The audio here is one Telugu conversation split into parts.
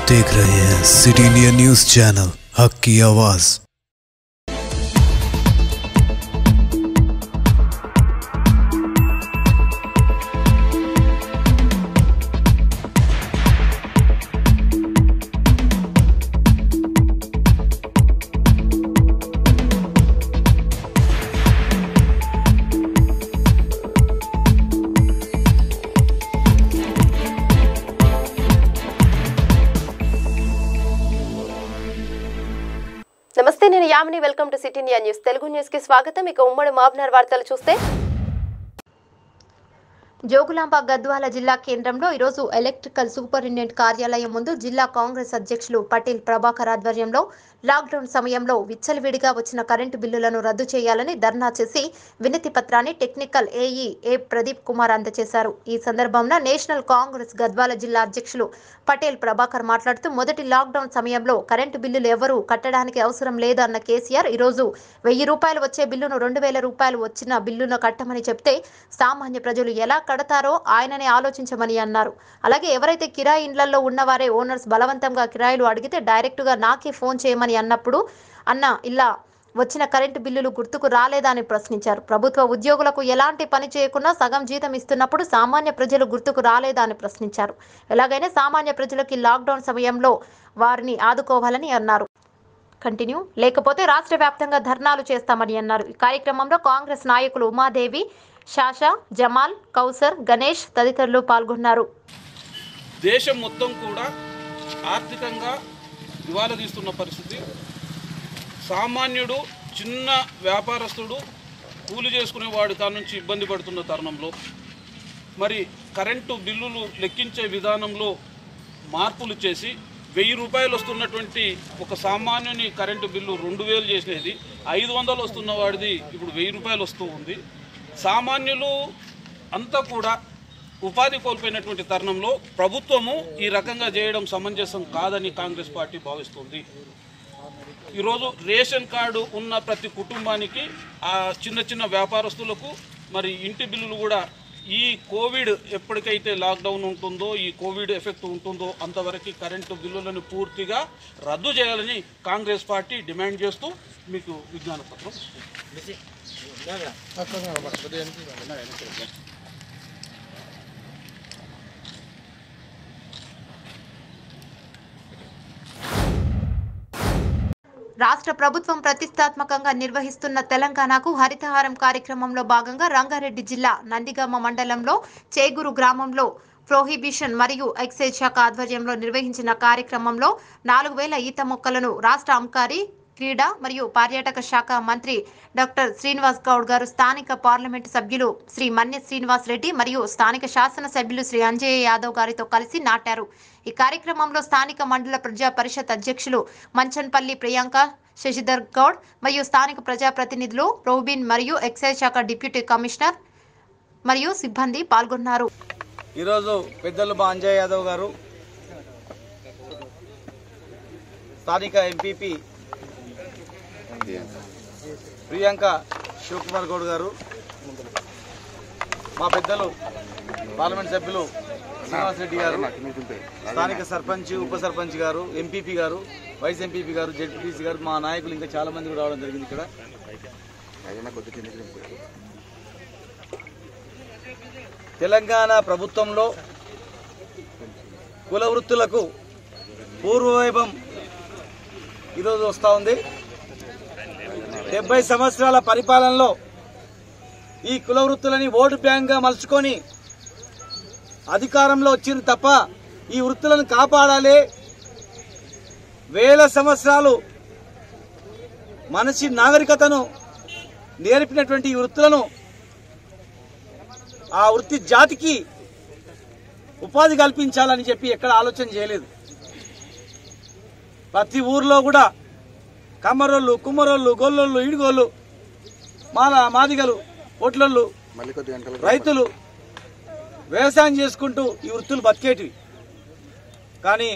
देख रहे हैं सिटी इंडिया न्यूज चैनल हक की आवाज़ నమస్తే నేను Yamini welcome to City India News Telugu News కి స్వాగతం ఇక ఉమ్మడి మాబ్నార్ వార్తలు చూస్తే జోగులాంబ గద్వాల జిల్లా కేంద్రంలో ఈరోజు ఎలక్ట్రికల్ సూపరింటెండెంట్ కార్యాలయం ముందు జిల్లా కాంగ్రెస్ అధ్యక్షులు పటేల్ ప్రభాకర్ ఆధ్వర్యంలో లాక్డౌన్ సమయంలో విచ్చలవిడిగా వచ్చిన కరెంటు బిల్లులను రద్దు చేయాలని ధర్నా చేసి వినతి పత్రాన్ని technical A E A Pradeep Kumar అందజేశారు ఈ సందర్భంలో నేషనల్ కాంగ్రెస్ గద్వాల జిల్లా అధ్యక్షులు పటేల్ ప్రభాకర్ మాట్లాడుతూ మొదటి లాక్డౌన్ సమయంలో కరెంటు బిల్లులు ఎవరూ కట్టడానికి అవసరం లేదు అన్న కేసీఆర్ ఈరోజు వెయ్యి రూపాయలు వచ్చే బిల్లును రెండు వేల రూపాయలు వచ్చిన బిల్లును కట్టమని చెప్తే సామాన్య ప్రజలు ఎలా కడతారో ఆయననే ఆలోచించమని అన్నారు అలాగే ఎవరైతే కిరాయి ఇండ్లలో ఉన్నవారే ఓనర్స్ బలవంతంగా కిరాయిలు అడిగితే డైరెక్టుగా నాకే ఫోన్ చేయమని అన్నప్పుడు అన్న ఇలా వచ్చిన కరెంటు బిల్లులు గుర్తుకు రాలేదా అని ప్రశ్నించారు ప్రభుత్వ ఉద్యోగులకు ఎలాంటి పని చేయకుండా సగం జీతం ఇస్తున్నప్పుడు సామాన్య ప్రజలు గుర్తుకు రాలేదా అని ప్రశ్నించారు ఎలాగైనా సామాన్య ప్రజలకి లాక్డౌన్ సమయంలో వారిని ఆదుకోవాలని అన్నారు కంటిన్యూ లేకపోతే రాష్ట్ర వ్యాప్తంగా ధర్నాలు చేస్తామని అన్నారు ఈ కార్యక్రమంలో కాంగ్రెస్ నాయకులు ఉమాదేవి షాషా జమాల్ కౌసర్ గణేష్ తదితరులు పాల్గొన్నారు దేశం మొత్తం కూడా ఆర్థికంగా దివాలా తీస్తున్న పరిస్థితి సామాన్యుడు చిన్న వ్యాపారస్తుడు కూలి చేసుకునే వాడి కాడ నుంచి ఇబ్బంది పడుతున్న తరుణంలో మరి కరెంటు బిల్లులు లెక్కించే విధానంలో మార్పులు చేసి వెయ్యి రూపాయలు వస్తున్నటువంటి ఒక సామాన్యుని కరెంటు బిల్లు రెండు వేలు చేసినది ఐదు వందలు వస్తున్న వాడిది ఇప్పుడు వెయ్యి రూపాయలు వస్తూ ఉంది సామాన్యులు అంతా కూడా ఉపాధి కోల్పోయినటువంటి తరుణంలో ప్రభుత్వము ఈ రకంగా చేయడం సమంజసం కాదని కాంగ్రెస్ పార్టీ భావిస్తుంది ఈరోజు రేషన్ కార్డు ఉన్న ప్రతి కుటుంబానికి ఆ చిన్న చిన్న వ్యాపారస్తులకు మరి ఇంటి బిల్లులు కూడా ఈ కోవిడ్ ఎప్పటికైతే లాక్డౌన్ ఉంటుందో ఈ కోవిడ్ ఎఫెక్ట్ ఉంటుందో అంతవరకు కరెంటు బిల్లులను పూర్తిగా రద్దు చేయాలని కాంగ్రెస్ పార్టీ డిమాండ్ చేస్తూ మీకు విజ్ఞాన పత్రం రాష్ట్ర ప్రభుత్వం ప్రతిష్టాత్మకంగా నిర్వహిస్తున్న తెలంగాణకు హరితహారం కార్యక్రమంలో భాగంగా రంగారెడ్డి జిల్లా నందిగామ మండలంలో చేగురు గ్రామంలో ప్రొహిబిషన్ మరియు ఎక్సైజ్ శాఖ ఆధ్వర్యంలో నిర్వహించిన కార్యక్రమంలో నాలుగు వేల ఈత మొక్కలను రాష్ట్ర అంకారీ క్రీడా మరియు పర్యాటక శాఖ మంత్రి డాక్టర్ శ్రీనివాస్ గౌడ్ గారు స్థానిక పార్లమెంటు సభ్యులు శ్రీ మన్య శ్రీనివాస్ రెడ్డి మరియు స్థానిక శాసన సభ్యులు శ్రీ అంజయ్య యాదవ్ గారితో కలిసి నాటారు ఈ కార్యక్రమంలో స్థానిక మండల ప్రజా పరిషత్ అధ్యక్షులు మంచన్పల్లి ప్రియాంక శశిధర్ గౌడ్ మరియు స్థానిక ప్రజాప్రతినిధులు ప్రోబిన్ మరియు ఎక్సైజ్ శాఖ డిప్యూటీ కమిషనర్ మరియు సిబ్బంది పాల్గొన్నారు ఈరోజు పెద్దలు మా అంజయ్ యాదవ్ గారు స్థానిక ఎంపీపీ ప్రియాంక శివకుమార్ గౌడ్ గారు మా పెద్దలు పార్లమెంట్ సభ్యులు శ్రీనివాస్ రెడ్డి గారు స్థానిక సర్పంచ్ ఉప సర్పంచ్ గారు ఎంపీపీ గారు వైస్ ఎంపీపీ గారు జెడ్పీటీసీ గారు మా నాయకులు ఇంకా చాలా మంది కూడా రావడం జరిగింది ఇక్కడ తెలంగాణ ప్రభుత్వంలో కుల వృత్తులకు పూర్వవైభవం ఈరోజు వస్తూ ఉంది డెబ్బై సంవత్సరాల పరిపాలనలో ఈ కుల వృత్తులని ఓటు బ్యాంక్గా మలుచుకొని అధికారంలో వచ్చింది తప్ప ఈ వృత్తులను కాపాడాలి వేల సంవత్సరాలు మనిషి నాగరికతను నేర్పినటువంటి ఈ వృత్తులను ఆ వృత్తి జాతికి ఉపాధి కల్పించాలని చెప్పి ఎక్కడ ఆలోచన చేయలేదు ప్రతి ఊర్లో కూడా కమ్మరోళ్ళు కుమ్మరోళ్ళు గొల్లోళ్ళు ఇడిగోళ్ళు మాల మాదిగలు పొట్లళ్ళు రైతులు వ్యవసాయం చేసుకుంటూ ఈ వృత్తులు బతికేటివి కానీ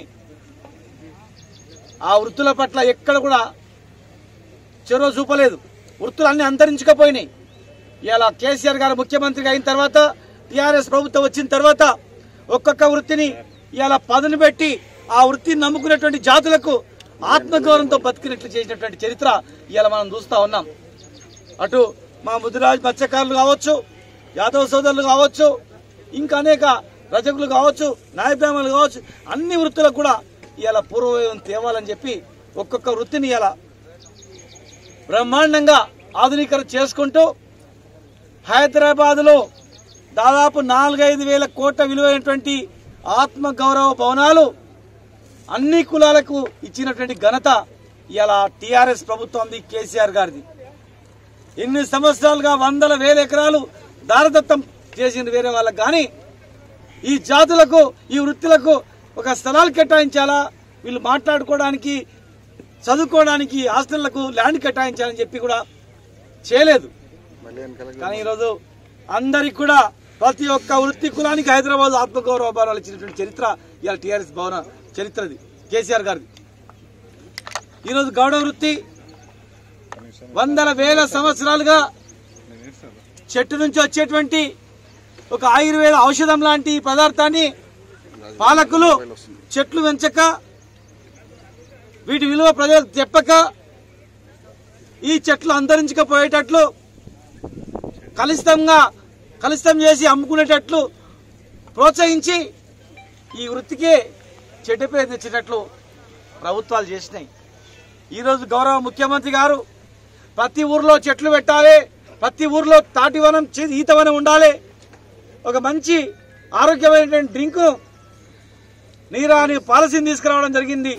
ఆ వృత్తుల పట్ల ఎక్కడ కూడా చెరవ చూపలేదు వృత్తులు అన్ని అంతరించుకపోయినాయి ఇలా కేసీఆర్ గారు ముఖ్యమంత్రిగా అయిన తర్వాత టీఆర్ఎస్ ప్రభుత్వం వచ్చిన తర్వాత ఒక్కొక్క వృత్తిని ఇలా పదును పెట్టి ఆ వృత్తిని నమ్ముకునేటువంటి జాతులకు ఆత్మగౌరవంతో బతికినట్లు చేసినటువంటి చరిత్ర ఇవాళ మనం చూస్తా ఉన్నాం అటు మా ముదిరాజ్ మత్స్యకారులు కావచ్చు యాదవ సోదరులు కావచ్చు ఇంకా అనేక రజకులు కావచ్చు న్యాయబ్రాహ్మణులు కావచ్చు అన్ని వృత్తులకు కూడా ఇవాళ పూర్వవైవం తేవాలని చెప్పి ఒక్కొక్క వృత్తిని ఇవాళ బ్రహ్మాండంగా ఆధునీకరణ చేసుకుంటూ హైదరాబాద్లో దాదాపు నాలుగైదు వేల కోట్ల విలువైనటువంటి ఆత్మ గౌరవ భవనాలు అన్ని కులాలకు ఇచ్చినటువంటి ఘనత ఇలా టిఆర్ఎస్ ప్రభుత్వంది కేసీఆర్ గారిది ఎన్ని సంవత్సరాలుగా వందల వేల ఎకరాలు దారదత్తం చేసింది వేరే వాళ్ళకి కానీ ఈ జాతులకు ఈ వృత్తులకు ఒక స్థలాలు కేటాయించాలా వీళ్ళు మాట్లాడుకోవడానికి చదువుకోవడానికి హాస్టళ్లకు ల్యాండ్ కేటాయించాలని చెప్పి కూడా చేయలేదు కానీ ఈరోజు అందరికి కూడా ప్రతి ఒక్క వృత్తి కులానికి హైదరాబాద్ ఆత్మగౌరవ భవనాలు ఇచ్చినటువంటి చరిత్ర ఇవాళ టీఆర్ఎస్ భవన చరిత్రది కేసీఆర్ గారిది ఈరోజు గౌడ వృత్తి వందల వేల సంవత్సరాలుగా చెట్టు నుంచి వచ్చేటువంటి ఒక ఆయుర్వేద ఔషధం లాంటి పదార్థాన్ని పాలకులు చెట్లు పెంచక వీటి విలువ ప్రజలకు చెప్పక ఈ చెట్లు అంతరించకపోయేటట్లు కలుషితంగా కలుషితం చేసి అమ్ముకునేటట్లు ప్రోత్సహించి ఈ వృత్తికి చెడ్డ పేరు తెచ్చేటట్లు ప్రభుత్వాలు చేసినాయి ఈరోజు గౌరవ ముఖ్యమంత్రి గారు ప్రతి ఊర్లో చెట్లు పెట్టాలి ప్రతి ఊర్లో తాటివనం చే- ఈతవనం ఉండాలి ఒక మంచి ఆరోగ్యమైనటువంటి డ్రింక్ నీరా అనే పాలసీని తీసుకురావడం జరిగింది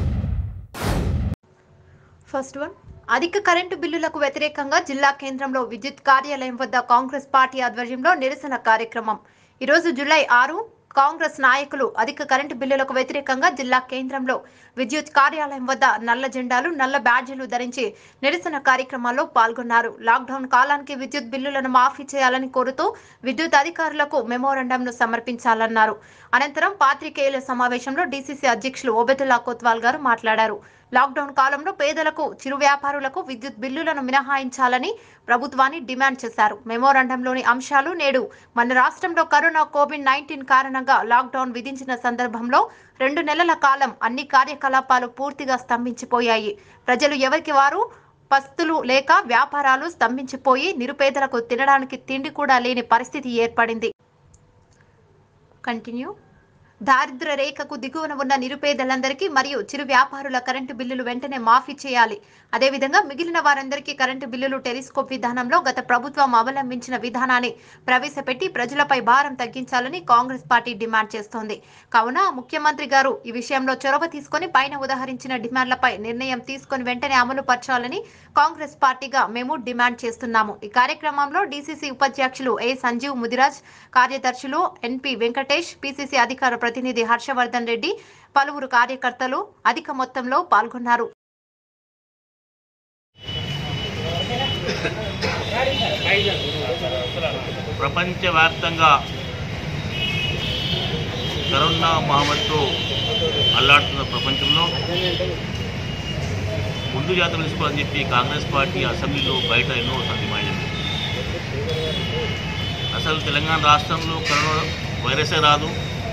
ఫస్ట్ వన్ అధిక కరెంటు బిల్లులకు వ్యతిరేకంగా జిల్లా కేంద్రంలో విద్యుత్ కార్యాలయం వద్ద కాంగ్రెస్ పార్టీ ఆధ్వర్యంలో నిరసన కార్యక్రమం ఈరోజు జూలై ఆరు కాంగ్రెస్ నాయకులు అధిక కరెంటు బిల్లులకు వ్యతిరేకంగా జిల్లా కేంద్రంలో విద్యుత్ కార్యాలయం వద్ద నల్ల జెండాలు నల్ల బ్యాడ్జీలు ధరించి నిరసన కార్యక్రమాల్లో పాల్గొన్నారు లాక్డౌన్ కాలానికి విద్యుత్ బిల్లులను మాఫీ చేయాలని కోరుతూ విద్యుత్ అధికారులకు మెమోరండంను సమర్పించాలన్నారు అనంతరం పాత్రికేయుల సమావేశంలో డీసీసీ అధ్యక్షులు ఓబెతుల్లా కోత్వాల్ గారు మాట్లాడారు లాక్డౌన్ కాలంలో పేదలకు చిరు వ్యాపారులకు విద్యుత్ బిల్లులను మినహాయించాలని ప్రభుత్వాన్ని డిమాండ్ చేశారు మెమోరాండంలోని అంశాలు నేడు మన రాష్ట్రంలో కరోనా కోవిడ్ నైన్టీన్ కారణంగా లాక్డౌన్ విధించిన సందర్భంలో రెండు నెలల కాలం అన్ని కార్యకలాపాలు పూర్తిగా స్తంభించిపోయాయి ప్రజలు ఎవరికి వారు పస్తులు లేక వ్యాపారాలు స్తంభించిపోయి నిరుపేదలకు తినడానికి తిండి కూడా లేని పరిస్థితి ఏర్పడింది కంటిన్యూ దారిద్ర్య రేఖకు దిగువన ఉన్న నిరుపేదలందరికీ మరియు చిరు వ్యాపారుల కరెంటు బిల్లులు వెంటనే మాఫీ చేయాలి అదేవిధంగా మిగిలిన వారందరికీ కరెంటు బిల్లులు టెలిస్కోప్ విధానంలో గత ప్రభుత్వం అవలంబించిన విధానాన్ని ప్రవేశపెట్టి ప్రజలపై భారం తగ్గించాలని కాంగ్రెస్ పార్టీ డిమాండ్ చేస్తోంది కావున ముఖ్యమంత్రి గారు ఈ విషయంలో చొరవ తీసుకొని పైన ఉదహరించిన డిమాండ్లపై నిర్ణయం తీసుకొని వెంటనే అమలు పరచాలని కాంగ్రెస్ పార్టీగా మేము డిమాండ్ చేస్తున్నాము ఈ కార్యక్రమంలో డీసీసీ ఉపాధ్యక్షులు ఏ సంజీవ్ ముదిరాజ్ కార్యదర్శులు ఎన్పి వెంకటేష్ పిసిసి అధికార ప్రతినిధి హర్షవర్ధన్ రెడ్డి పలువురు కార్యకర్తలు అధిక మొత్తంలో పాల్గొన్నారు ప్రపంచవ్యాప్తంగా కరోనా మహమ్మారితో అల్లాడుతున్న ప్రపంచంలో ముందు జాతర తీసుకోవాలని చెప్పి కాంగ్రెస్ పార్టీ అసెంబ్లీలో బయట ఎన్నో డిమాండ్ చేసింది అసలు తెలంగాణ రాష్ట్రంలో కరోనా వైరసే రాదు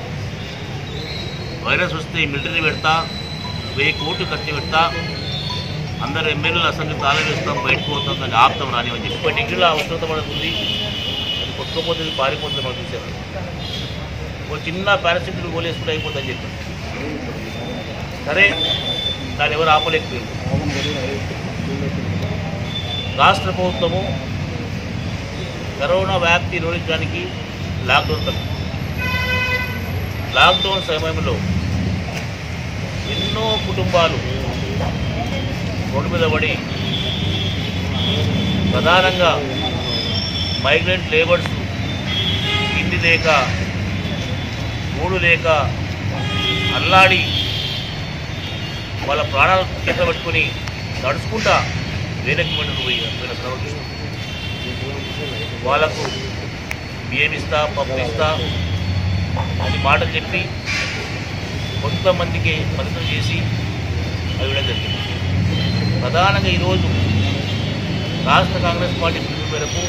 వైరస్ వస్తే మిలిటరీ పెడతా వెయ్యి కోట్లు ఖర్చు పెడతా అందరు ఎమ్మెల్యేలు అసెంబ్లీ తాళం వేస్తాం బయటకు పోతాం దాన్ని ఆపుతాం రానివని చెప్పి ముప్పై డిగ్రీల ఉష్ణోగ్రత పడుతుంది అది కొట్టుకోపోతుంది పారిపోతుంది మనం చూసారు ఒక చిన్న పారాసిటల్ గోలేసుకుంటే అయిపోతుందని చెప్పారు సరే దాన్ని ఎవరు ఆపలేకపోయారు రాష్ట్ర ప్రభుత్వము కరోనా వ్యాప్తి నిరోధించడానికి లాక్డౌన్ తగ్గి లాక్డౌన్ సమయంలో ఎన్నో కుటుంబాలు రోడ్డు మీద పడి ప్రధానంగా మైగ్రెంట్ లేబర్స్ తిండి లేక గూడు లేక అల్లాడి వాళ్ళ ప్రాణాలు చేత పెట్టుకొని నడుచుకుంటా వేల కిలోమీటర్లు పోయి పోయిన సందర్భం చూసాం. వాళ్ళకు బియ్యం ఇస్తా పప్పు ఇస్తా అని మాటలు చెప్పి కొంతమందికి మద్దతు చేసి అవి ఇవ్వడం జరిగింది ప్రధానంగా ఈరోజు రాష్ట్ర కాంగ్రెస్ పార్టీ పిలుపు మేరకు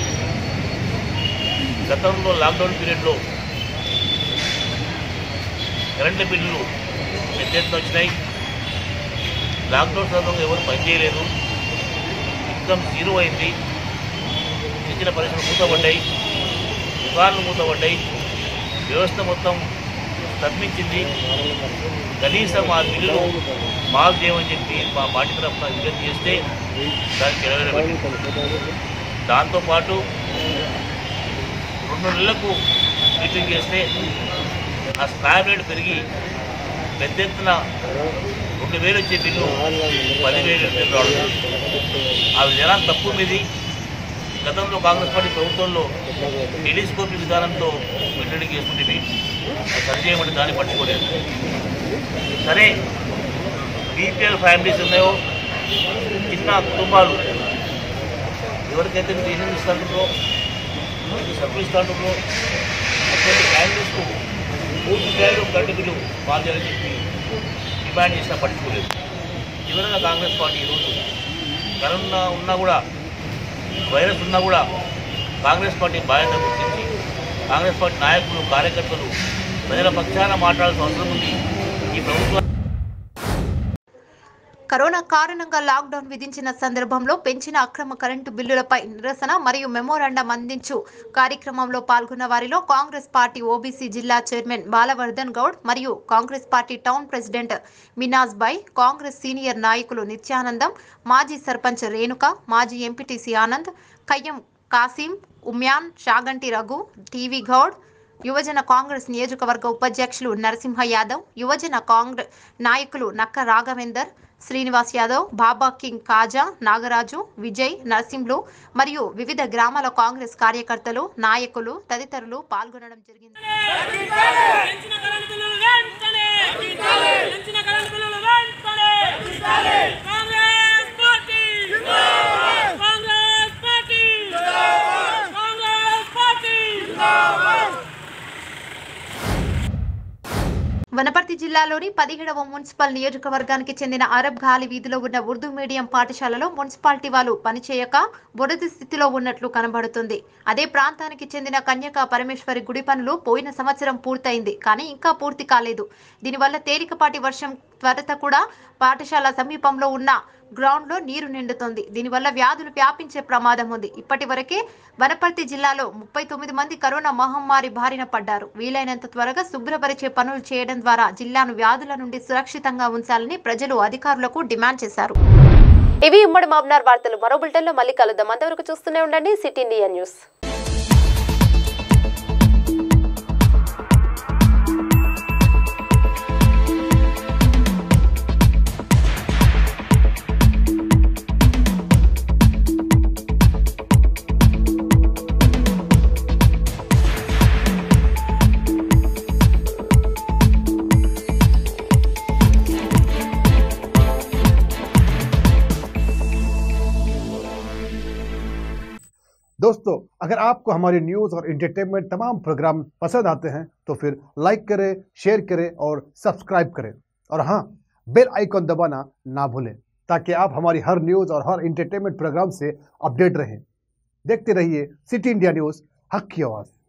గతంలో లాక్డౌన్ పీరియడ్లో కరెంటు బిల్లులు పెద్ద ఎత్తున వచ్చినాయి లాక్డౌన్ సందర్భంగా ఎవరు పనిచేయలేదు ఇన్కమ్ జీరో అయింది చిన్న చిన్న పరిశ్రమలు మూతపడ్డాయి దుకాణాలు మూతపడ్డాయి వ్యవస్థ మొత్తం స్తంభించింది కనీసం ఆ బిల్లులు మాఫ్ చేయమని చెప్పి మా పార్టీ తరఫున విజ్ఞప్తి చేస్తే దానికి నెరవేరబడింది దాంతోపాటు రెండు నెలలకు మీటింగ్ చేస్తే ఆ స్లాబ్ రేట్ పెరిగి పెద్ద ఎత్తున రెండు వేలు వచ్చే బిల్లు పదివేలు బిల్లు రావడం ఆ జనాలు తక్కువ మీది గతంలో కాంగ్రెస్ పార్టీ ప్రభుత్వంలో టెలిస్కోపిక్ విధానంతో వెల్లడి చేసుకుంటే అది సరిచేయమంటే దాన్ని పట్టుకోలేదు సరే బీపీఎల్ ఫ్యామిలీస్ ఉన్నాయో చిన్న కుటుంబాలు ఎవరికైతే మీరు రేషన్ ఇస్తుంటారో మీకు సరుకులు ఇస్తుంటారో అటువంటి ఫ్యామిలీస్కు పూర్తి స్థాయిలో కరెంటు బిల్లు పాలు చేయాలని చెప్పి డిమాండ్ చేసినా పట్టుకోలేదు చివరగా కాంగ్రెస్ పార్టీ ఈరోజు కరోనా ఉన్నా కూడా వైరస్ ఉన్నా కూడా కాంగ్రెస్ పార్టీ బాధ్యత గుర్తించి కాంగ్రెస్ పార్టీ నాయకులు కార్యకర్తలు ప్రజల పక్షాన మాట్లాడాల్సిన అవసరం ఉంది ఈ ప్రభుత్వం కరోనా కారణంగా లాక్డౌన్ విధించిన సందర్భంలో పెంచిన అక్రమ కరెంటు బిల్లులపై నిరసన మరియు మెమోరాండం అందించు కార్యక్రమంలో పాల్గొన్న వారిలో కాంగ్రెస్ పార్టీ ఓబీసీ జిల్లా చైర్మన్ బాలవర్ధన్ గౌడ్ మరియు Congress party town president Minaj Bhai Congress senior నాయకులు నిత్యానందం మాజీ సర్పంచ్ రేణుక మాజీ ఎంపీటీసీ ఆనంద్ కయ్యం కాసిం ఉమ్యాన్ షాగంటి రఘు టీవీ గౌడ్ యువజన కాంగ్రెస్ నియోజకవర్గ ఉపాధ్యక్షులు నరసింహ యాదవ్ యువజన కాంగ్రెస్ నాయకులు నక్క రాఘవేందర్ శ్రీనివాస్ యాదవ్ బాబా కింగ్ కాజా నాగరాజు విజయ్ నరసింహులు మరియు వివిధ గ్రామాల కాంగ్రెస్ కార్యకర్తలు నాయకులు తదితరులు పాల్గొనడం జరిగింది పెంచిన కరెంటు బిల్లులు వెంటనే పెంచిన కరెంటు బిల్లులు వెంటనే Congress party Congress party Congress party Wanaparthy జిల్లాలోని పదిహేడవ మున్సిపల్ నియోజకవర్గానికి చెందిన అరబ్ గాలి వీధిలో ఉన్న ఉర్దూ మీడియం పాఠశాలలో మున్సిపాలిటీ వాళ్ళు పనిచేయక బురద స్థితిలో ఉన్నట్లు కనబడుతుంది అదే ప్రాంతానికి చెందిన కన్యకా పరమేశ్వరి గుడి పనులు పోయిన సంవత్సరం పూర్తయింది కానీ ఇంకా పూర్తి కాలేదు దీనివల్ల తేలికపాటి వర్షం త్వరత కూడా పాఠశాల సమీపంలో ఉన్న గ్రౌండ్లో నీరు నిండుతుంది దీనివల్ల వ్యాధులు వ్యాపించే ప్రమాదం ఉంది ఇప్పటి వరకే వనపర్తి జిల్లాలో ముప్పై తొమ్మిది మంది కరోనా మహమ్మారి బారిన పడ్డారు వీలైనంత త్వరగా శుభ్రపరిచే పనులు చేయడం ద్వారా జిల్లాను వ్యాధుల నుండి సురక్షితంగా ఉంచాలని ప్రజలు అధికారులకు డిమాండ్ చేశారు ఇవి ఉమ్మడి మాబ్నార్ వార్తలు మరో బులెటిన్లో మళ్ళీ కలుద్దాం అంతవరకు చూస్తూనే ఉండండి సిటీ ఇండియా న్యూస్ दोस्तों अगर आपको हमारी न्यूज़ और इंटरटेनमेंट तमाम प्रोग्राम पसंद आते हैं तो फिर लाइक करें शेयर करें और सब्सक्राइब करें और हाँ बेल आइकॉन दबाना ना भूलें ताकि आप हमारी हर न्यूज़ और हर इंटरटेनमेंट प्रोग्राम से अपडेट रहें देखते रहिए सिटी इंडिया न्यूज़ हक की आवाज़